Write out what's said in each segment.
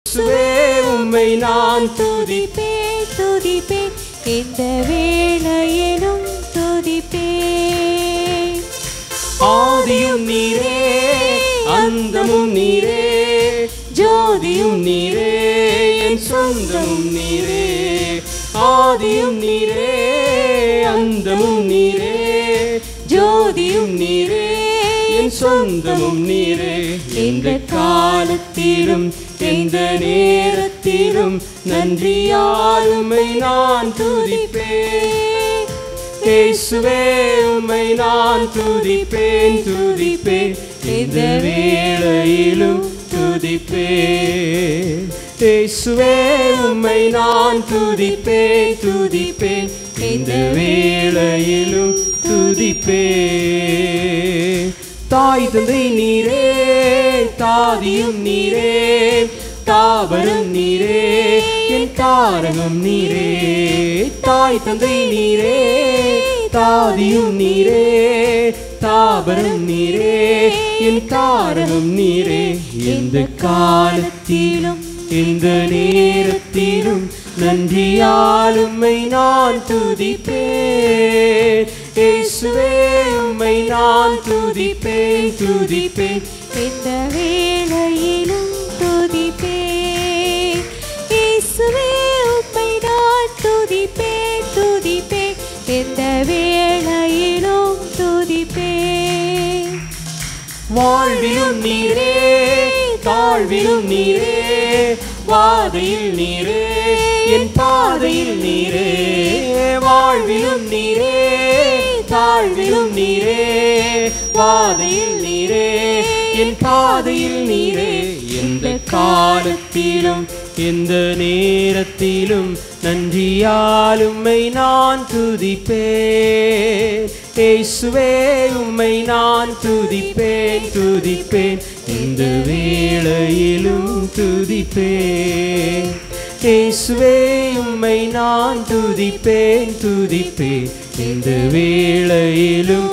இயேசுவே உம்மை நான் துதிப்பேன் துதிப்பேன் துதிப்பேன் இந்த வேளையிலும் துதிப்பேன் ஆதியும் நீரே அந்தமும் நீரே ஜோதியும் நீரே என் சொந்தமும் நீரே ஆதியும் நீரே அந்தமும் நீரே ஜோதியும் நீரே என் சொந்தமும் நீரே எந்த காலத்திலும் எந்த நேரத்திலும் நன்றியாலுமை நான் துதிப்பேன் இயேசுவே உம்மை நான் துதிப்பேன் துதிப்பேன் இந்த வேளையிலும் துதிப்பேன் இயேசுவே உம்மை நான் துதிப்பேன் துதிப்பேன் இந்த வேளையிலும் துதிப்பேன் தாய் தந்தை நீரே தாதியும் நீரே தாவரம் நீரே என் தாரகம் நீரே தாய் தந்தை நீரே தாதியும் நீரே தாபரம் நீரே என் தாரகம் நீரே எந்த காலத்திலும் எந்த நேரத்திலும் நன்றியாலும்மை நான் துதிப்பேன் இயேசுவே உம்மை நான் துதிப்பேன் துதிப்பேன் இந்த வேளையிலும் துதிப்பேன் இயேசுவே உம்மை நான் துதிப்பேன் துதிப்பேன் இந்த வேளையிலும் துதிப்பேன் வாழ்விலும் நீரே தாழ்விலும் நீரே வாதையில் நீரே என் பாதையில் நீரே வாழ்விலும் நீரே தாழ்விலும் நீரே வாதையில் நீரே என் பாதையில் நீரே எந்த காலத்திலும் எந்த நேரத்திலும் நன்றியால் உம்மை நான் துதிப்பேன் இயேசுவே உம்மை நான் துதிப்பேன் துதிப்பேன் இந்த வேளையிலும் துதிப்பேன் இயேசுவே உம்மை நான் துதிப்பேன் துதிப்பேன் இந்த வேளையிலும்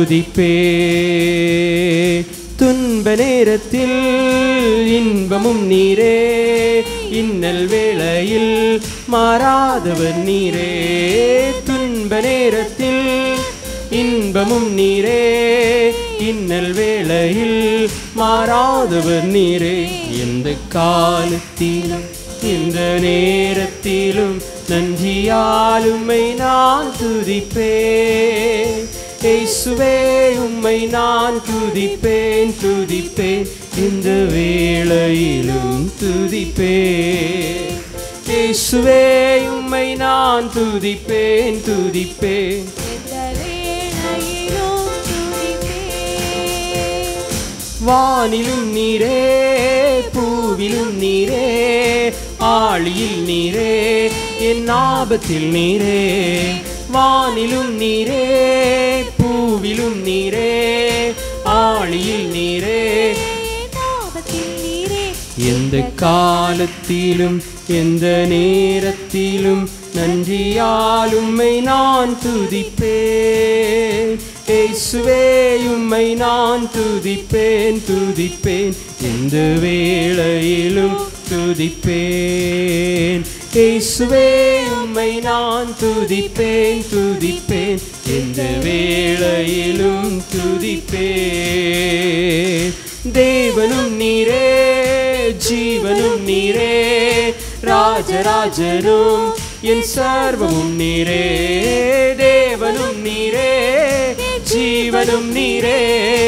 துதிப்பேன் துன்ப நேரத்தில் இன்பமும் நீரே இன்னல் வேளையில் மாறாதவர் நீரே துன்ப நேரத்தில் இன்பமும் நீரே இன்னல் வேளையில் மாறாதவர் நீரே எந்த காலத்திலும் எந்த நேரத்திலும் நன்றியாலுமை நான் துதிப்பேன் இயேசுவே உம்மை நான் துதிப்பேன் துதிப்பேன் இந்த வேளையிலும் துதிப்பேன் இயேசுவே உம்மை நான் துதிப்பேன் துதிப்பேன் இந்த வேளையிலும் துதிப்பேன் வானிலும் நீரே பூவிலும் நீரே ஆழியில் நீரே என் ஆபத்தில் நீரே வானிலும் நீரே பூவிலும் நீரே ஆழியில் நீரே நாமத்தில் நீரே எந்த காலத்திலும் எந்த நேரத்திலும் நன்றியால் உம்மை நான் துதிப்பேன் இயேசுவே உம்மை நான் துதிப்பேன் துதிப்பேன் எந்த வேளையிலும் துதிப்பேன் இயேசுவே உம்மை நான் துதிப்பேன் துதிப்பேன் எந்த வேளையிலும் துதிப்பேன் தேவனும் நீரே ஜீவனும் நீரே ராஜராஜனும் என் சர்வமும் நீரே தேவனும் நீரே ஜீவனும் நீரே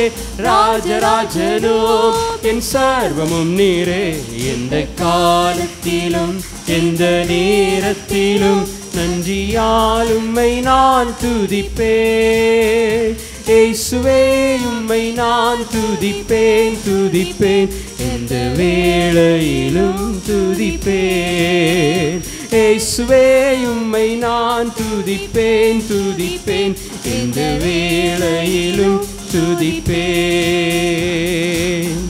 ராஜராஜனும் என் சர்வமும் நீரே எந்த காலத்திலும் எந்த நேரத்திலும் நன்றியால் உம்மை நான் துதிப்பேன் இயேசுவே உம்மை நான் துதிப்பேன் துதிப்பேன் எந்த வேளையிலும் துதிப்பேன் இயேசுவே உம்மை நான் துதிப்பேன் துதிப்பேன் எந்த வேளையிலும் துதிப்பேன்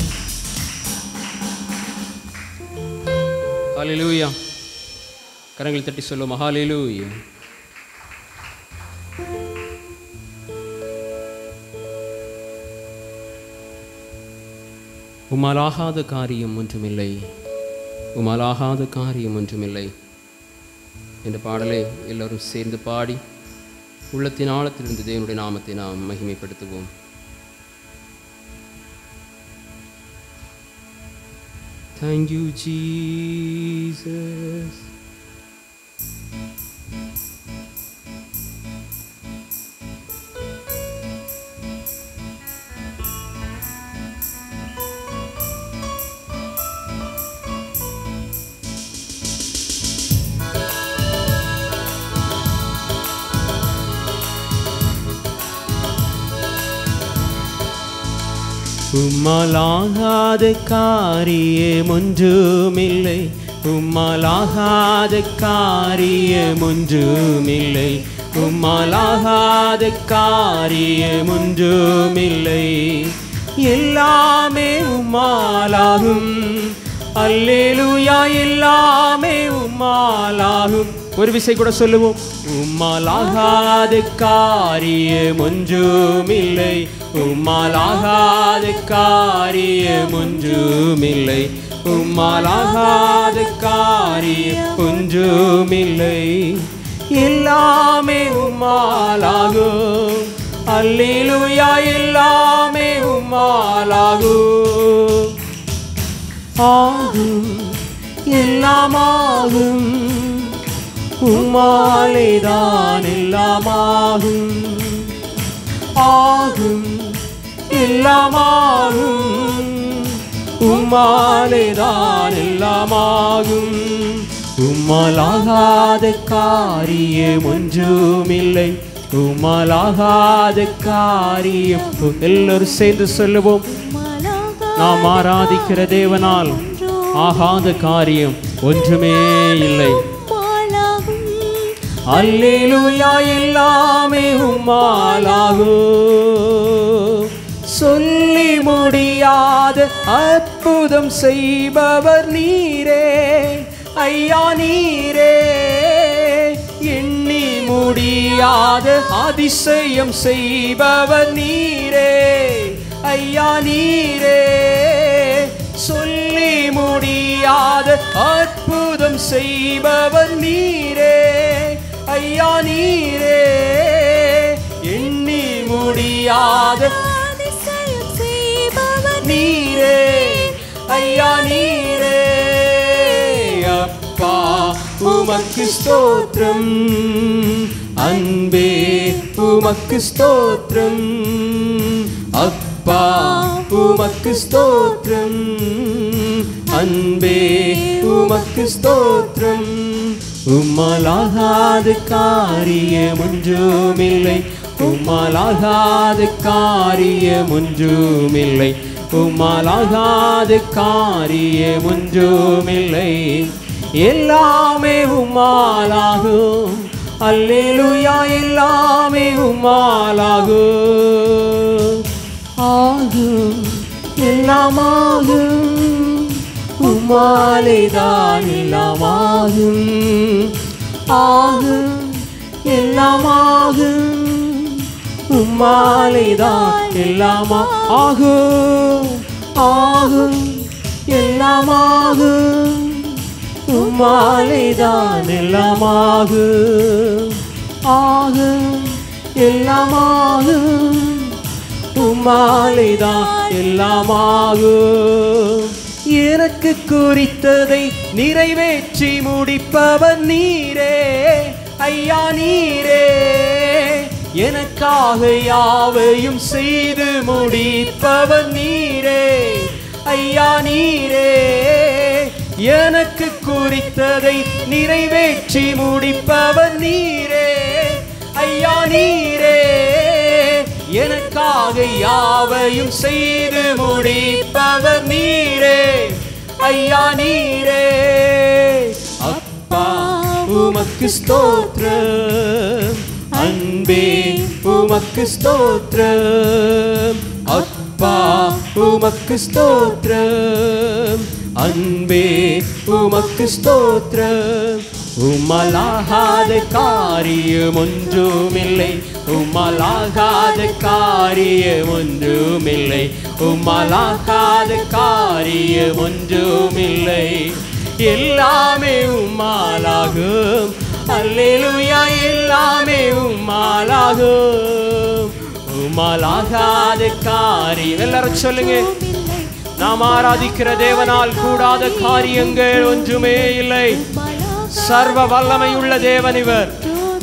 ஹalleluya கரங்கள் தட்டி சொல்லுவோம் ஹalleluya உம்மாலாகாத காரியம் ஒன்றுமில்லை உமாலாகாத காரியம் ஒன்றுமில்லை என்ற பாடலை எல்லோரும் சேர்ந்து பாடி உள்ளத்தின் ஆழத்திலிருந்து தேவனுடைய நாமத்தை நாம் மகிமைப்படுத்துவோம் Thank you, Jesus. உம்மலாகாத காரியம் ஒன்றுமில்லை உம்மலாகாத காரியம் ஒன்றுமில்லை உம்மலாகாத காரியம் ஒன்றுமில்லை எல்லாமே உம்மாலாகும் அல்லேலூயா எல்லாமே உம்மாலாகும் ஒரு விசை கூட சொல்லுவோம் உம்மாலாகாத காரியம் ஒன்றுமில்லை உம்மாலாகாத காரியம் ஒன்றுமில்லை உம்மாலாகாத காரியம் ஒன்றுமில்லை எல்லாமே உம்மாலாகும் அல்லேலூயா எல்லாமே உம்மாலாகும் ஆகும் எல்லாமாகும் உம்மாலேதான் எல்லாமாகும் ஆகும் எல்லாமாகும் உம்மாலேதான் எல்லாமாகும் உம்மலாகாத காரியம் ஒன்றுமில்லை உம்மலாகாத காரியம் எல்லோரும் சேர்ந்து சொல்லுவோம் நாம் ஆராதிக்கிற தேவனால் ஆகாத காரியம் ஒன்றுமே இல்லை அல்லேலூயா எல்லாமே உம்மாலாகும் சொல்லி முடியாத அற்புதம் செய்பவர் நீரே ஐயா நீரே எண்ணி முடியாத அதிசயம் செய்பவர் நீரே ஐயா நீரே சொல்லி முடியாத அற்புதம் செய்பவர் நீரே ஐயா நீரே எண்ணி முடியாத நீரே ஐயா நீரே அப்பா உமக்கு ஸ்தோத்திரம் அன்பே உமக்கு ஸ்தோத்திரம் அப்பா உமக்கு ஸ்தோத்திரம் அன்பே உமக்கு ஸ்தோத்திரம் உம்மலாகாத காரியம் ஒன்றுமில்லை உம்மலாகாத காரியம் ஒன்றுமில்லை உம்மலாகாத காரியம் ஒன்றுமில்லை எல்லாமே உம்மாலாகும் அல்லேலூயா எல்லாமே உம்மாலாகும் ஆகும் எல்லாமாகும் உம்மாலேதான் எல்லாமாகும் ஆகும் எல்லாமாகும் உம்மாலேதான் எல்லாமா ஆகும் ஆகும் எல்லாமாகும் உம்மாலேதான் எல்லாமாகும் ஆகும் எல்லாமாகும் உம்மாலேதான் எல்லாமாகும் எனக்கு குறித்ததை நிறைவேற்றி முடிப்பவர் நீரே ஐயா நீரே எனக்காக யாவையும் செய்து முடிப்பவர் நீரே ஐயா நீரே எனக்கு குறித்ததை நிறைவேற்றி முடிப்பவர் நீரே ஐயா நீரே எனக்காக யாவையும் செய்து முடிப்பவர் நீரே ஐயா நீரே அப்பா உமக்கு ஸ்தோத்திரம் அன்பே உமக்கு ஸ்தோத்திரம் அப்பா உமக்கு ஸ்தோத்திரம் அன்பே உமக்கு ஸ்தோத்திரம் உம்மலாகாத காரியம் ஒன்றுமில்லை உம்மலாகாத காரியம் ஒன்றுமில்லை உம்மலாகாத காரியம் ஒன்றுமில்லை எல்லாமே உம்மாலாகும் அல்லேலூயா எல்லாமே உம்மாலாகும் உம்மாலாகாத காரியம் எல்லாரும் சொல்லுங்க நாம் ஆராதிக்கிற தேவனால் கூடாத காரியங்கள் ஒன்றுமே இல்லை சர்வ வல்லமை உள்ள தேவன் இவர்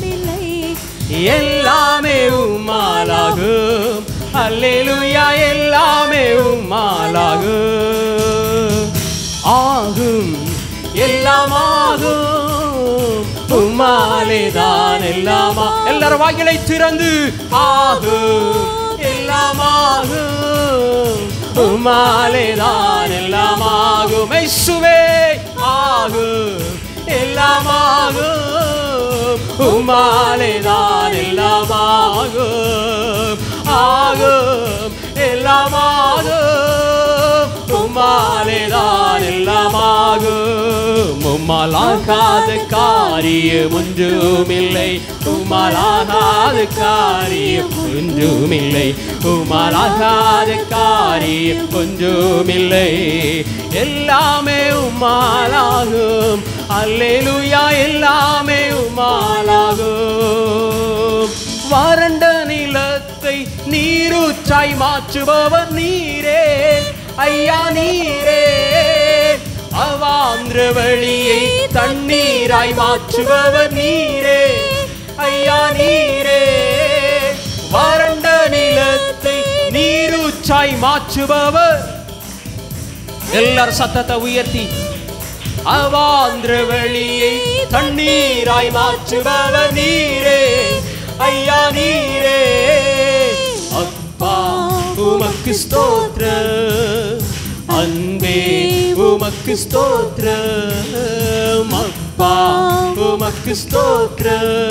எல்லாமே உம்மாலாகும் அல்லேலூயா எல்லாமே உம்மாலாகும் ஆகும் எல்லாம் ஆகும் உம்மாலே தான் எல்லாமா எல்லாரும் வாய்களை திறந்து ஆகும் எல்லாம் ஆகும் உம்மாலே தான் எல்லாம் ஆகும் மெய்சுவே ஆகும் எல்லாம் ஆகும் உம்மாலே தான் எல்லாம் ஆகும் ஆகும் எல்லாம் ஆகும் உம்மாலே தான் எல்லாம் ஆகும் உம்மாலாகாத காரியம் ஒன்றுமில்லை உம்மாலாகாத காரியம் ஒன்றுமில்லை உம்மாலாகாத காரியம் ஒன்றுமில்லை எல்லாமே உம்மாலாகும் அல்லேலூயா எல்லாமே உம்மாலாகும் வறண்ட நிலத்தை நீரூற்றாய் மாற்றுபவர் நீரே ஐயா நீரே அவாந்திர வழியை தண்ணீராய் மாற்றுபவர் நீரே ஐயா நீரே வறண்ட நிலத்தை நீரூற்றாய் மாற்றுபவர் எல்லாரும் சத்தத்தை உயர்த்தி அவாந்திர வழியை தண்ணீராய் மாற்றுபவர் நீரே ஐயா நீரே அப்பா உமக்கு ஸ்தோத்ர அன்பே உமக்கு ஸ்தோத்ர அப்பா உமக்கு ஸ்தோத்ர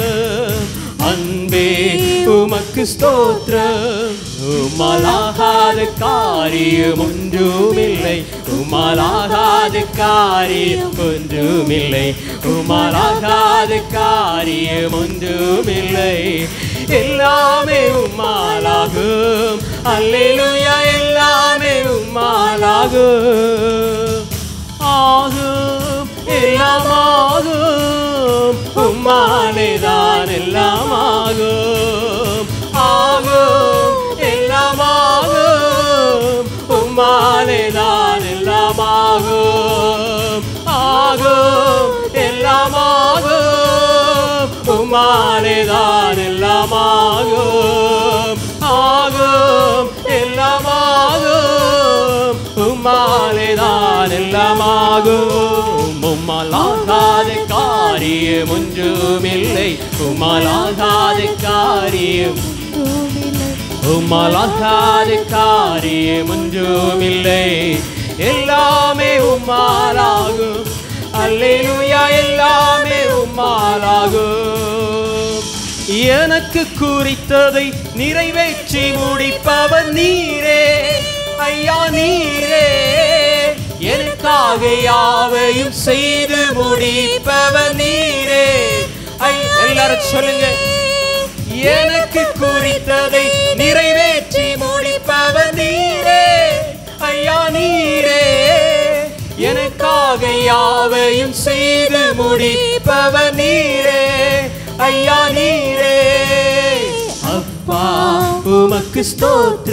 அன்பே உமக்கு ஸ்தோத்ர உமலாகாத காரியம் ஒன்றுமில்லை உமலாகாத காரியம் ஒன்றுமில்லை உமலாகாத காரியம் ஒன்றுமில்லை எல்லாமே உம்மாலாகும் அல்லேலூயா எல்லாமே உம்மாலாகும் ஆகும் எல்லாம் ஆகும் உம்மாலே தான் எல்லாம் ஆகும் ஆகும் எல்லாம் ஆகும் உம்மாலே தான் எல்லாம் ஆகும் ஆகும் எல்லாம் ஆகும் உம்மாலே தான் எல்லாம் ஆகும் ஆகும் எல்லாம் ஆகும் உம்மாலே தான் எல்லாம் ஆகும் உம்மாலாகாத காரியம் ஒன்றுமில்லை உம்மாலாகாத காரியம் உம்மாலாகாத காரியம் ஒன்றுமில்லை எல்லாமே உம்மாலாகும் அல்லேலூயா எல்லாமே உம்மாலாகும் எனக்கு குறித்ததை நிறைவேற்றி முடிப்பவர் நீரே ஐயா நீரே எனக்காக யாவையும் செய்து முடிப்பவர் நீரே ஐ எல்லாரும் சொல்லுங்க எனக்கு குறித்ததை நிறைவேற்றி முடிப்பவர் நீரே ஐயா நீரே எனக்காக யாவையும் செய்து முடிப்பவர் நீரே ஐயா நீரே அப்பா உமக்கு ஸ்தோத்ர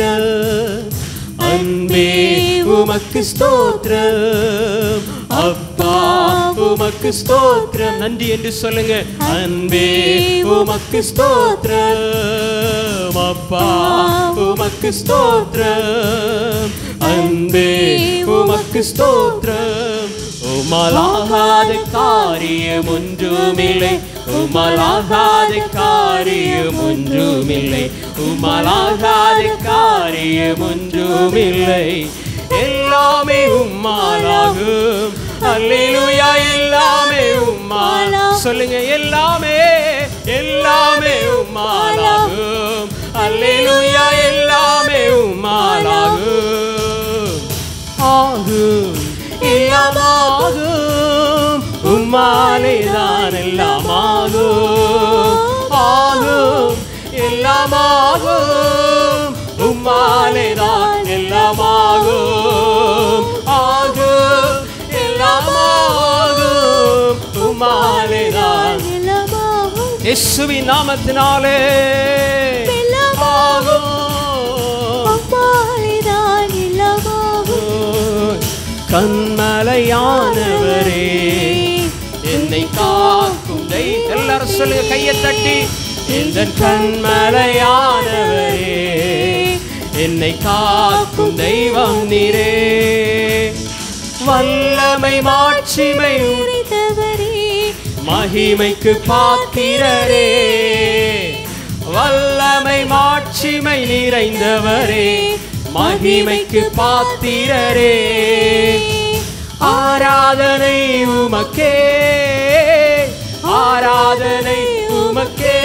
அன்பே உமக்கு ஸ்தோத்ரம் அப்பா உமக்கு ஸ்தோத்ரம் நன்றி என்று சொல்லுங்க அன்பே உமக்கு ஸ்தோத்ரம் அப்பா உமக்கு ஸ்தோத்ரம் அன்பே உமக்கு ஸ்தோத்ரம் உமலாகாத காரியம் ஒன்றுமில்லை உமலாகாத காரியம் ஒன்றுமில்லை உமலாகாத காரியம் ஒன்றுமில்லை எல்லாமே உம்மாலாகும் அல்லேலூயா எல்லாமே உம்மாலா சொல்லுங்க எல்லாமே எல்லாமே உம்மாலாகும் அல்லேலூயா எல்லாமே உம்மாலாகும் ஆகும் எல்லாம் ஆகும் உம்மாலே தான் எல்லாம் ஆகும் ஆகும் எல்லாம் ஆகும் உம்மாலே தான் எல்லாம் ஆகும் ஆகும் எல்லாம் ஆகும் இயேசுவின் நாமத்தினாலே வெள்ளமாகும். ஆகும். அம்மாளிதான் இல்லமாகும் கண்மலையானவரே என்னை காக்கும் தெய் எல்லாரும் சொல்லுங்க கையை தட்டி இந்த கண்மலையானவரே என்னை காக்கும் தெய்வம் நீரே வல்லமை மாட்சிமை நிறைந்தவரே மகிமைக்கு பாத்திரரே வல்லமை மாட்சிமை நிறைந்தவரே மகிமைக்கு பாத்திரரே ஆராதனை உமக்கே ஆராதனை உமக்கே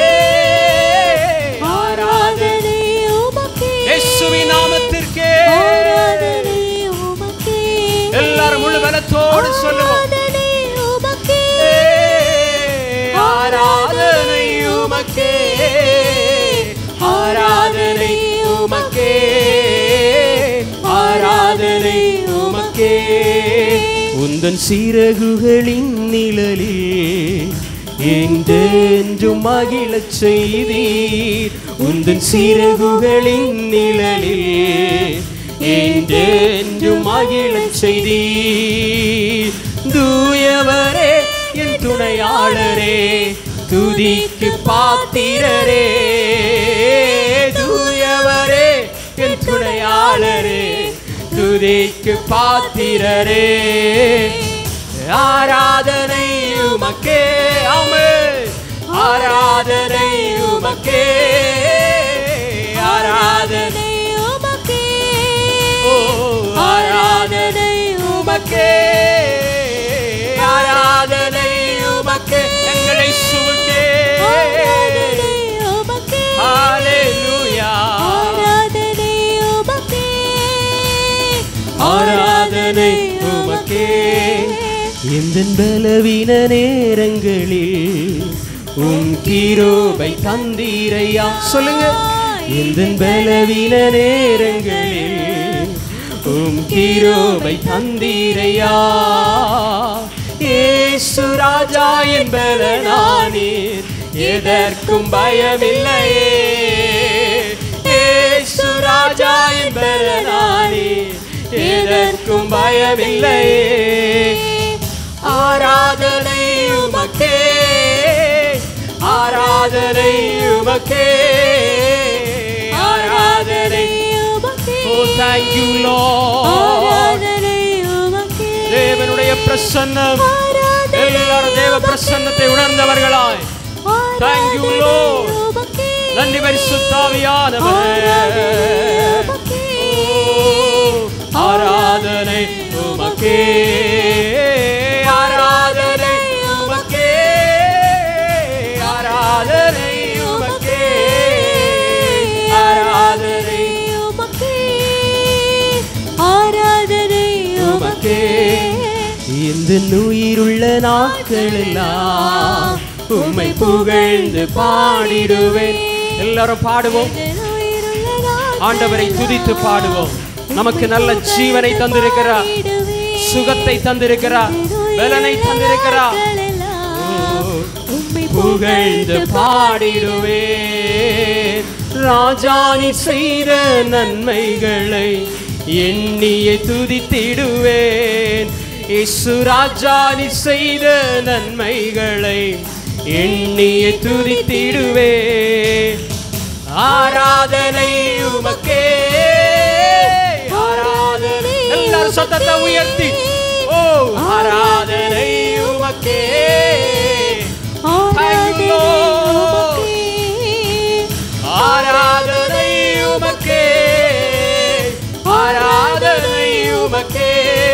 ஆராதனை ஆராதனை உமக்கே இயேசுவின் நாமத்திற்கே ஆராதனை உமக்கே எல்லாரும் முழு பலத்தோடு சொல்லுவோம் ஆராதனை உமக்கே ஆராதனை உமக்கே ஆராதனை உமக்கே ஆராதனை உமக்கே உந்தன் சிறகுகளின் நிழலில் என்றென்றும் மகிழச் செய்தீர் உந்தன் சிறகுகளின் நிழலில் என்றென்றும் மகிழச் செய்தீர் தூயவரே என் துணையாளரே துதிக்கு பாத்திரரே தூயவரே என் துணையாளரே துதிக்கு பாத்திரரே ஆராதனை உமக்கே அமே ஆராதனை உமக்கே ஆராதனை ஆராதனை உமக்கே ஓ, ஆராதனை உமக்கே ஆராதனை உமக்கே எங்களை சுமக்கே ஆராதனை உமக்கே ஹalleluya ஆராதனை உமக்கே ஆராதனை உமக்கே இந்த பலவீன நேரங்களில் உம் கிருபை தந்தீரையா சொல்லுங்க இந்த பலவீன நேரங்களில் உம் கிருபை தந்தீரையா ஏசு ராஜா என்பலனானீர் எதற்கும் பயமில்லையே ஏசு ராஜா என்பலனானீர் எதற்கும் பயமில்லையே ஆராதனை உமக்கே ஆராதனை உமக்கே ஆராதனை உமக்கே ஓ thank you Lord ஆராதனை உமக்கே தேவனுடைய பிரசன்னம் ஆராதனை எல்லாரும் தேவ பிரசன்னத்தை உணர்ந்தவர்களாய் Thank you, Lord. உமக்கே நன்றி பரிசுத்தாவியானவரே உமக்கே ஆராதனை உமக்கே ஆராதனை உமக்கே ஆராதனை உமக்கே ஆராதனை உமக்கே ஆராதனை உமக்கே இந்த உயிருள்ள நாட்களெல்லாம் உம்மை புகழ்ந்து பாடிடுவேன் எல்லாரும் பாடுவோம் ஆண்டவரை துதித்து பாடுவோம் நமக்கு நல்ல ஜீவனை தந்திருக்கிறார் சுகத்தை தந்திருக்கிறார் பலனை தந்திருக்கிறார் புகழ்ந்து பாடிடுவேன் ராஜானி செய்த நன்மைகளை எண்ணியே துதித்திடுவேன் இயேசு ராஜானி செய்த நன்மைகளை எண்ணியே துதித்திடுவேன் ஆராதனை உமக்கே ஆராதனை எல்லாரும் சத்தத்தை உயர்த்தி ஓ ஆராதனை உமக்கே Thank you, Lord. ஆராதனை உமக்கே ஆராதனை உமக்கே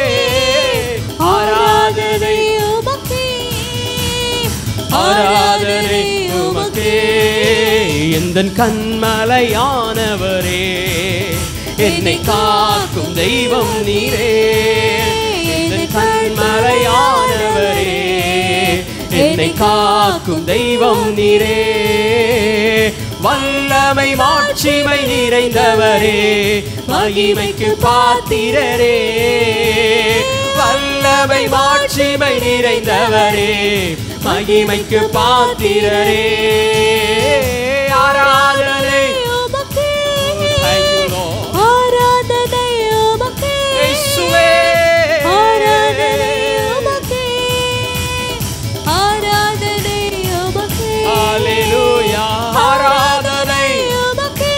ஆராதனை ஆராதனை உமக்கே எந்தன் கண்மலையானவரே என்னை காக்கும் தெய்வம் நீரே எந்தன் கண்மலையானவரே என்னை காக்கும் தெய்வம் நீரே வல்லமை மாட்சிமை நிறைந்தவரே மகிமைக்கு பாத்திரரே வல்லமை வல்லமை மாட்சிமை நிறைந்தவரே மகிமைக்கு பாத்திரரே ஆராதனை உமக்கே Thank you, Lord. ஆராதனை உமக்கே இயேசுவே. ஆராதனை உமக்கே ஆராதனை உமக்கே Hallelujah. ஆராதனை உமக்கே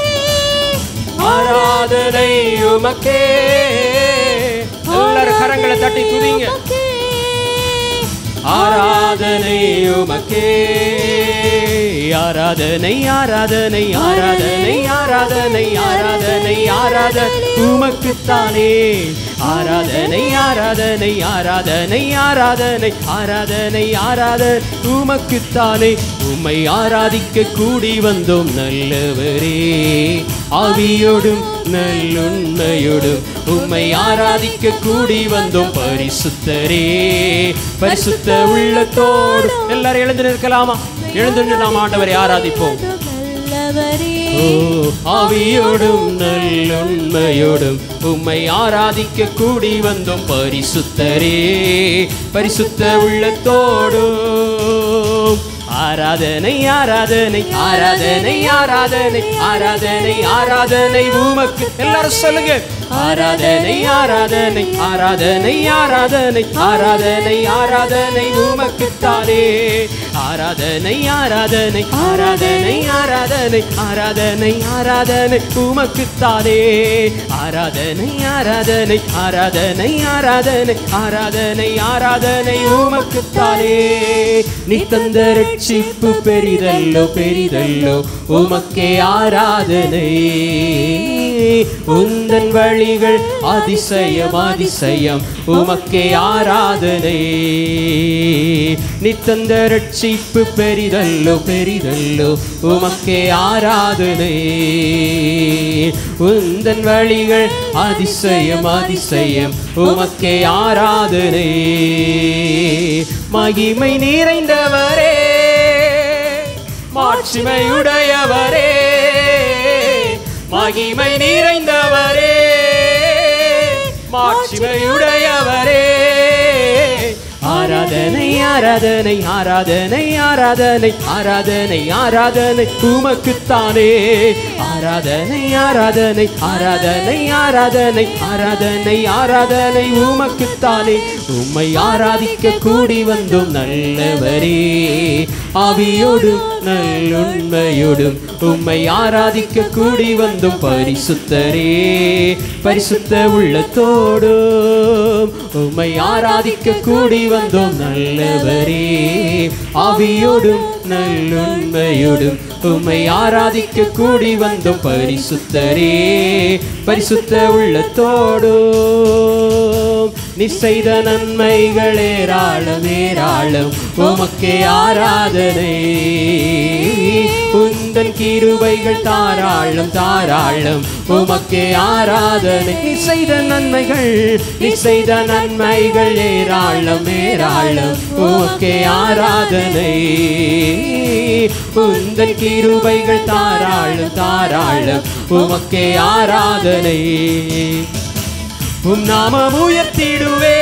ஆராதனை உமக்கே எல்லாரும் கரங்களை தட்டி துதிங்க உமக்கே. ஆராதனை உமக்கே ஆராதனை ஆராதனை ஆராதனை ஆராதனை ஆராதனை ஆராதனை உமக்குத்தானே ஆராதனை ஆராதனை ஆராதனை ஆராதனை ஆராதனை ஆராதனை உமக்குத்தானே உம்மை ஆராதிக்க கூடி வந்தோம் நல்லவரே ஆவியோடும் நல்லுண்மையோடும் உம்மை ஆராதிக்க கூடி வந்தோம் பரிசுத்தரே பரிசுத்த உள்ளத்தோடு எல்லாரும் எழுந்து நிற்கலாமா எழுந்து நின்று நாம் ஆண்டவரை ஆராதிப்போம் நல்லவரே ஓ ஆவியோடும் நல்லுண்மையோடும் உம்மை ஆராதிக்க கூடி வந்தோம் பரிசுத்தரே பரிசுத்த உள்ளத்தோடும் ஆராதனை ஆராதனை ஆராதனை ஆராதனை ஆராதனை ஆராதனை உமக்கு எல்லாரும் சொல்லுங்க ஆராதனை ஆராதனை ஆராதனை ஆராதனை ஆராதனை ஆராதனை உமக்குத்தானே ஆராதனை ஆராதனை ஆராதனை ஆராதனை ஆராதனை ஆராதனை உமக்குத்தானே ஆராதனை ஆராதனை ஆராதனை ஆராதனை ஆராதனை ஆராதனை உமக்குத்தானே நீ தந்த ரட்சிப்பு பெரிதல்லோ பெரிதல்லோ உமக்கே ஆராதனை உந்தன் வழிகள் அதிசயம் அதிசயம் உமக்கே ஆராதனை நீ தந்த ரட்சிப்பு பெரிதல்லோ பெரிதல்லோ உமக்கே ஆராதனை உந்தன் வழிகள் அதிசயம் அதிசயம் உமக்கே ஆராதனை மகிமை நிறைந்தவரே மாட்சிமையுடையவரே மகிமை நிறைந்தவரே மாட்சிமையுடையவரே ஆராதனை ஆராதனை ஆராதனை ஆராதனை ஆராதனை ஆராதனை உமக்குத்தானே ஆராதனை ஆராதனை ஆராதனை ஆராதனை ஆராதனை ஆராதனை உமக்குத்தானே உம்மை ஆராதிக்க கூடி வந்தோம் நல்லவரே ஆவியோடும் நல்லுண்மையோடும் உம்மை ஆராதிக்க கூடி வந்தோம் பரிசுத்தரே பரிசுத்த உள்ளத்தோடும் உம்மை ஆராதிக்க கூடி வந்தோம் நல்லவரே ஆவியோடும் நல்லுண்மையோடும் உம்மை ஆராதிக்க கூடி வந்தோம் பரிசுத்தரே பரிசுத்த உள்ளத்தோடும் நீ செய்த நன்மைகள் ஏராளம் ஏராளம் உமக்கே ஆராதனை உந்தன் கிருபைகள் தாராளம் தாராளம் உமக்கே ஆராதனை நீ செய்த நன்மைகள் நீ செய்த நன்மைகள் ஏராளம் ஏராளம் உமக்கே ஆராதனை உந்தன் கிருபைகள் தாராளம் தாராளம் உமக்கே ஆராதனை உம் நாமம் உயர்த்திடுவே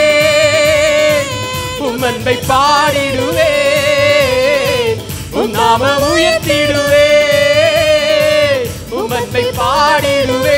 உம் அன்பை பாடிடுவே உம் நாமம் உயர்த்திடுவே உம் அன்பை பாடிடுவே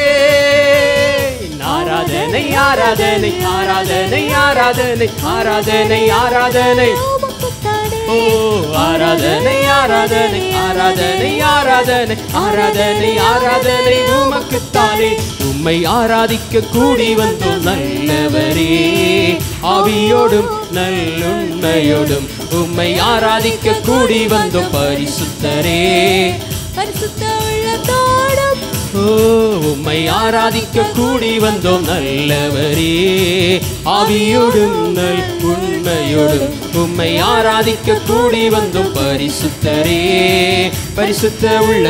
ஆராதனை ஆராதனை ஆராதனை ஆராதனை ஆராதனை ஆராதனை உமக்குத்தானே ஓ ஆராதனை ஆராதனை ஆராதனை ஆராதனை ஆராதனை ஆராதனை உமக்குத்தானே உம்மை ஆராதிக்க கூடி வந்தோம் நல்லவரே ஆவியோடும் நல்லுண்மையோடும் உம்மை ஆராதிக்க கூடி வந்தோம் பரிசுத்தரே பரிசுத்த உள்ளத்தோடும் ஓ உம்மை ஆராதிக்க கூடி வந்தோம் நல்லவரே ஆவியோடும் நல் உண்மையோடும் உம்மை ஆராதிக்க கூடி வந்தோம் பரிசுத்தரே பரிசுத்த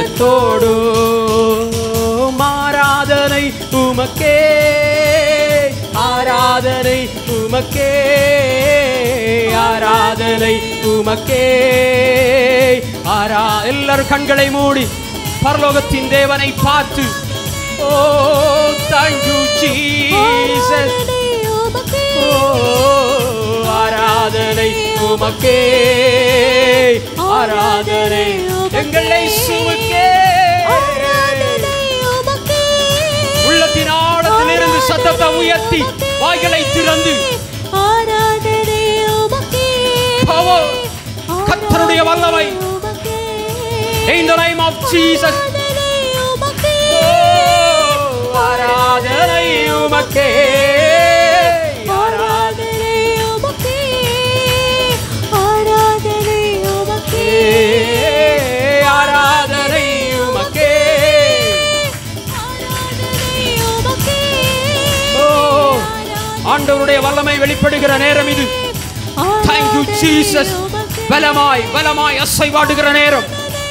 உள்ளத்தோடும் ஆராதனை உமக்கே ஆராதனை உமக்கே ஆராதனை உமக்கே ஆரா எல்லாரும் கண்களை மூடி பரலோகத்தின் தேவனை பார்த்து ஓ தேங்க்யூ ஜீசஸ் ஆராதனை உமக்கே ஓ, ஆராதனை உமக்கே ஆராதனை எங்கள் இயேசுவுக்கே ஆராதனை உமக்கே உள்ளத்தின் ஆழத்திலிருந்து சத்தத்தை உயர்த்தி வாய்களை திறந்து ஆராதனை உமக்கே Power. கர்த்தருடைய வல்லமை. உமக்கே In the name of Jesus. ஆராதனை உமக்கே ஓ, ஆராதனை உமக்கே ஆராதனை உமக்கே ஆராதனை உமக்கே ஆராதனை உமக்கே ஆராதனை உமக்கே ஓ ஆண்டவருடைய வல்லமை வெளிப்படுகிற நேரம் இது Thank you Jesus பலமாய் பலமாய் அசைவாடுகிற நேரம்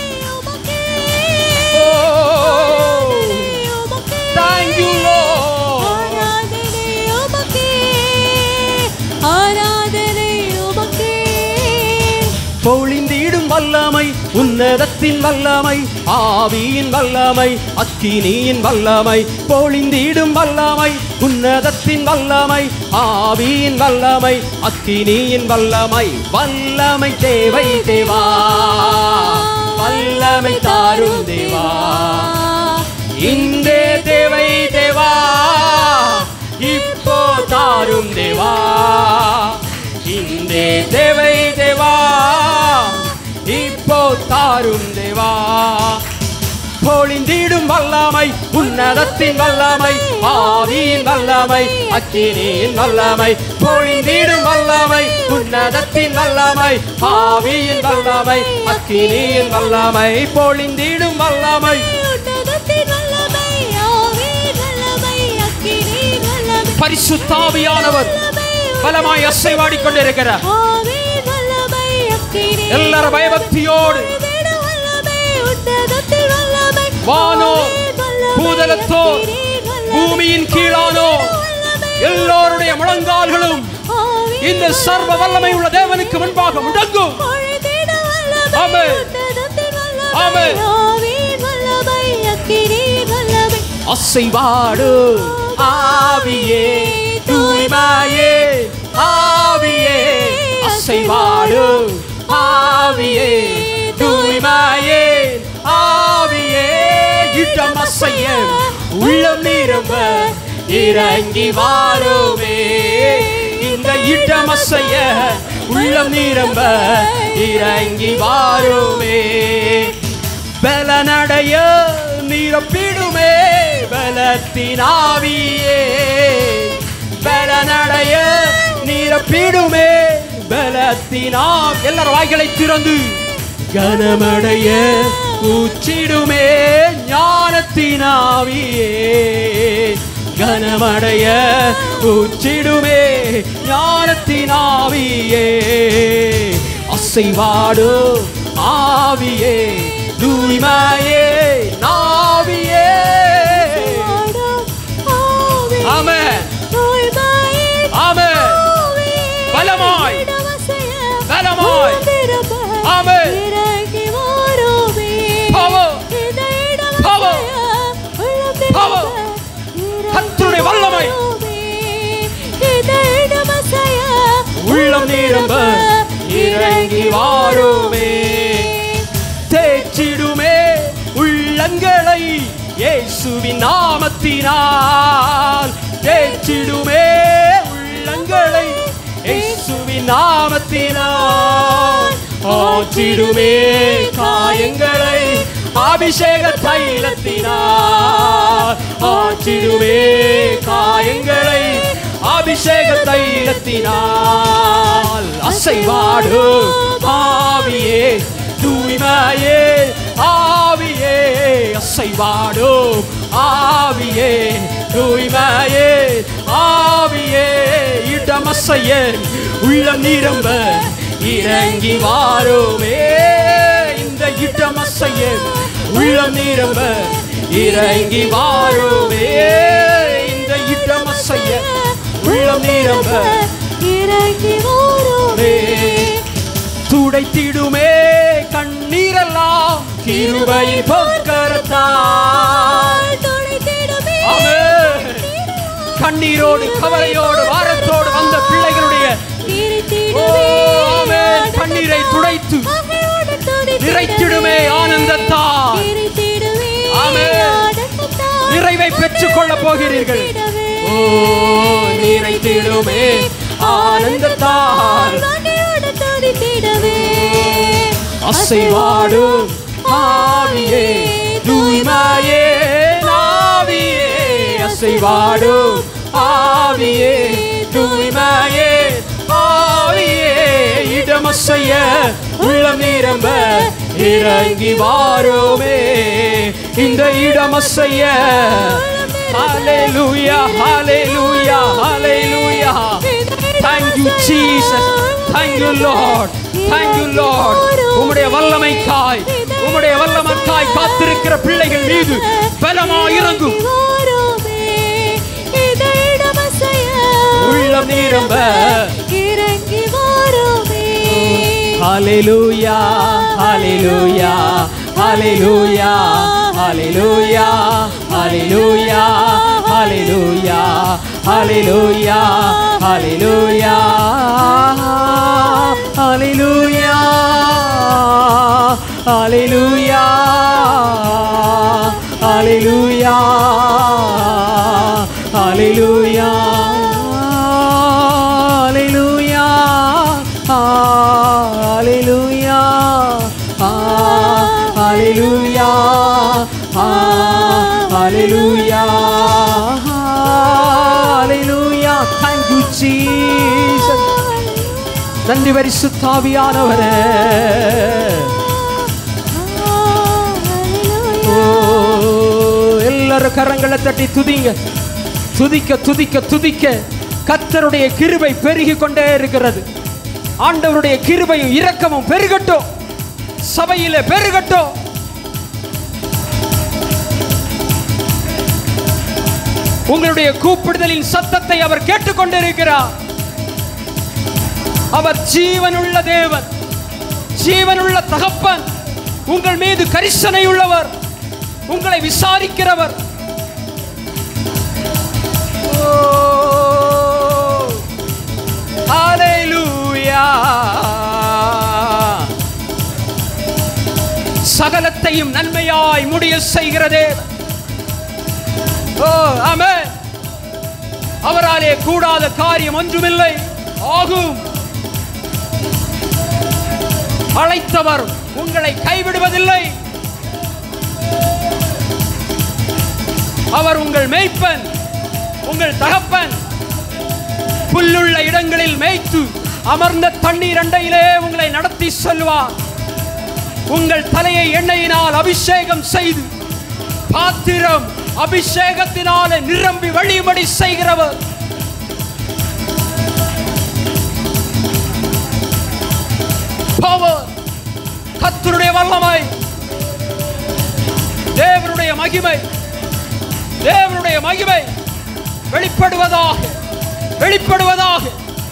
ஓ Thank you Lord ஆராதனை உமக்கே ஆராதனை உமக்கே பொழிந்திடும் வல்லமை உன்னதத்தின் வல்லமை ஆவியின் வல்லமை அக்கினியின் வல்லமை பொழிந்திடும் வல்லமை உன்னதத்தின் வல்லமை ஆவியின் வல்லமை அக்கினியின் வல்லமை வல்லமை தேவை தேவா வல்லமை தாரும் தேவா இன்றே தேவை தேவா இப்போ தாரும் தேவா இன்றே தேவை தேவா இப்போ தாரும் தேவா பொழிந்திடும் வல்லமை உன்னதத்தின் வல்லமை ஆவியின் வல்லமை அக்கினியின் வல்லமை பொழிந்திடும் வல்லமை உன்னதத்தின் வல்லமை ஆவியின் வல்லமை அக்கினியின் வல்லமை பொழிந்திடும் வல்லமை உன்னதத்தின் வல்லமை ஆவியின் வல்லமை அக்கினியின் வல்லமை பரிசுத்தாவியானவர் பலமாய் அசைவாடிக் கொண்டிருக்கிறார் ஆவியின் வல்லமை அக்கினியின் எல்லாரும் பயபக்தியோடு வல்லமை வல்லமை உன்னதத்தின் வல்லமை வானோர், ஆவியின் வல்லமை பூதலத்தோர், அக்கினியின் வல்லமை பூமியின் கீழானோர் எல்லோருடைய முழங்கால்களும் ஆவியின் இந்த சர்வ வல்லமை உள்ள தேவனுக்கு முன்பாக முடங்கும் பொழுதிட வல்லமை ஆமென். உன்னதத்தின் வல்லமை ஆமென். ஆவியின் வல்லமை அக்கினியின் வல்லமை அசைவாடு ஆவியே தூய்மையே ஆவியே அசைவாடு ஆவியே தூய்மையே ஆவியே இடம் அசைய உள்ளம் நிரம்ப இறங்கி வாருமே இந்த இடம் அசைய உள்ளம் நிரம்ப இறங்கி வாருமே பலனடைய நிரப்பிடுமே பலத்தினாவியே பலனடைய நிரப்பிடுமே பலத்தினா எல்லாரும் வாய்களை திறந்து கனமடைய உச்சிடுமே ஞானத்தினாவியே கனமடைய உச்சிடுமே ஞானத்தினாவியே அசைவாடு ஆவியே தூய்மையே நாவியே ஆமென் ஆமென் பலமாய் பலமாய் ஆமென் Power. Power. Power. கர்த்தருடைய வல்லமை. உள்ளம் நிரம்ப இறங்கி வாருமே தேய்ச்சிடுமே உள்ளங்களை இயேசுவின் நாமத்தினால் தேய்ச்சிடுமே உள்ளங்களை இயேசுவின் நாமத்தினால் ஆற்றிடுமே காயங்களை அபிஷேக தைலத்தினால் ஆற்றிடுமே காயங்களை அபிஷேக தைலத்தினால் அசைவாடு ஆவியே தூய்மையே ஆவியே அசைவாடு ஆவியே தூய்மையே ஆவியே இடமசைய உள்ளம் நிரம்ப இறங்கி வாருமே இந்த இடமசைய உள்ளம் நிரம்ப இறங்கி வாருமே இந்த இடமசைய உள்ளம் நிரம்ப இறங்கி வாருமே துடைத்திடுமே கண்ணீரெல்லாம் கிருபையின் பொற்கரத்தால் துடைத்திடுமே ஆமென். கண்ணீரோடு கவலையோடு வாரத்தோடு போகிறீர்கள் நிறைத்திடவே. ஓ நிறைத்திடுமே ஆனந்தத்தால் மகிழ்வோடு துதித்திடவே. அசைவாடும் ஆவியே தூய்மையே ஆவியே அசைவாடும் ஆவியே தூய்மையே ஆவியே இடமசைய உள்ளம் நிரம்ப இறங்கி வாரோமே இந்த இடமசைய ஹalleluya hallelujah hallelujah thank you jesus thank you lord thank you lord உம்முடைய வல்லமைக்காய் உம்முடைய வல்லமைக்காய் காத்திருக்கிற பிள்ளைகள் மீது பலமாய் இறங்கும் வாரோமே. இதழிடம் அசைய. உள்ளம் நிரம்ப இறங்கி வாரோமே. ஹalleluya hallelujah hallelujah hallelujah hallelujah hallelujah hallelujah hallelujah hallelujah hallelujah hallelujah hallelujah hallelujah hallelujah hallelujah hallelujah hallelujah thank you jesus நன்றி பரிசுத்தாவியானவரே ஓ, எல்லாரும் கரங்களை தட்டி துதிங்க துதிக்க துதிக்க துதிக்க கத்தருடைய கிருபை பெருகி கொண்டே இருக்கிறது ஆண்டவருடைய கிருபையும் இரக்கமும் பெருகட்டும் சபையிலே பெருகட்டும் உங்களுடைய கூப்பிடுதலின் சத்தத்தை அவர் கேட்டுக்கொண்டிருக்கிறார் அவர் ஜீவனுள்ள தேவன் ஜீவனுள்ள தகப்பன் உங்கள் மீது கரிசனை உள்ளவர் உங்களை விசாரிக்கிறவர் ஓ, ஹalleluya. சகலத்தையும் நன்மையாய் முடிய செய்கிறதே ஓ ஆமென் அவராலே கூடாத காரியம் ஒன்றுமில்லை ஆகும் அழைத்தவர் உங்களை கைவிடுவதில்லை அவர் உங்கள் மேய்ப்பன் உங்கள் தகப்பன் புல்லுள்ள இடங்களில் மேய்த்து அமர்ந்த தண்ணீர் அண்டையிலே உங்களை நடத்தி செல்வார் உங்கள் தலையை எண்ணெயினால் அபிஷேகம் செய்து பாத்திரம் அபிஷேகத்தினாலே நிரம்பி வழிபடி செய்கிறவர் பவர் கத்தருடைய வல்லமை தேவனுடைய மகிமை தேவனுடைய மகிமை வெளிப்படுவதாக வெளிப்படுவதாக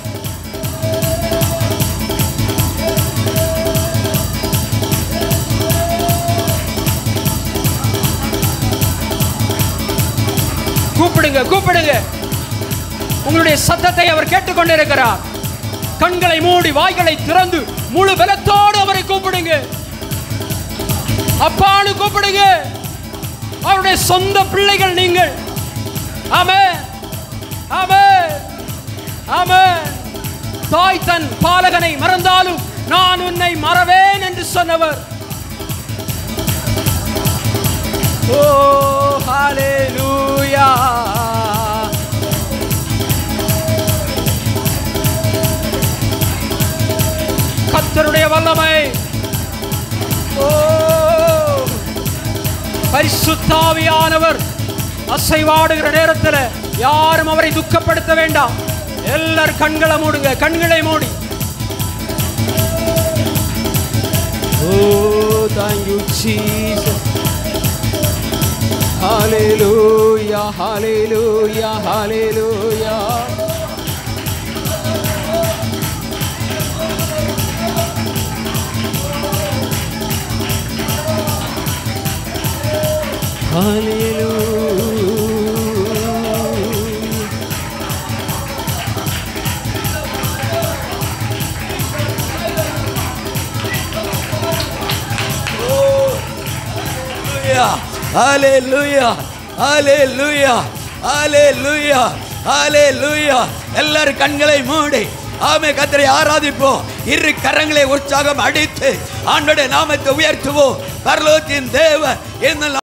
கூப்பிடுங்க கூப்பிடுங்க உங்களுடைய சத்தத்தை அவர் கேட்டுக்கொண்டிருக்கிறார் கண்களை மூடி வாய்களை திறந்து முழு பலத்தோடு அவரை கூப்பிடுங்க அப்பான்னு கூப்பிடுங்க அவருடைய சொந்த பிள்ளைகள் நீங்கள் ஆமே ஆமே ஆமே தாய் தன் பாலகனை மறந்தாலும் நான் உன்னை மறவேன் என்று சொன்னவர் ஓ ஹalleluya கர்த்தருடைய வல்லமை ஓ பரிசுத்தாவியானவர் அசைவாடுகிற நேரத்தில் யாரும் அவரை துக்கப்படுத்த வேண்டாம் எல்லார் கண்களை மூடுங்க கண்களை மூடி ஓ thank you Jesus hallelujah hallelujah hallelujah hallelujah Hallelujah. Hallelujah. ஆலே லூயா ஆலே லூயா எல்லாரும் கண்களை மூடி ஆமே கத்தரை ஆராதிப்போம் இரு கரங்களை உற்சாகம் அடித்து ஆண்டோட நாமத்தை உயர்த்துவோம் பரலோகத்தின் தேவன் இந்த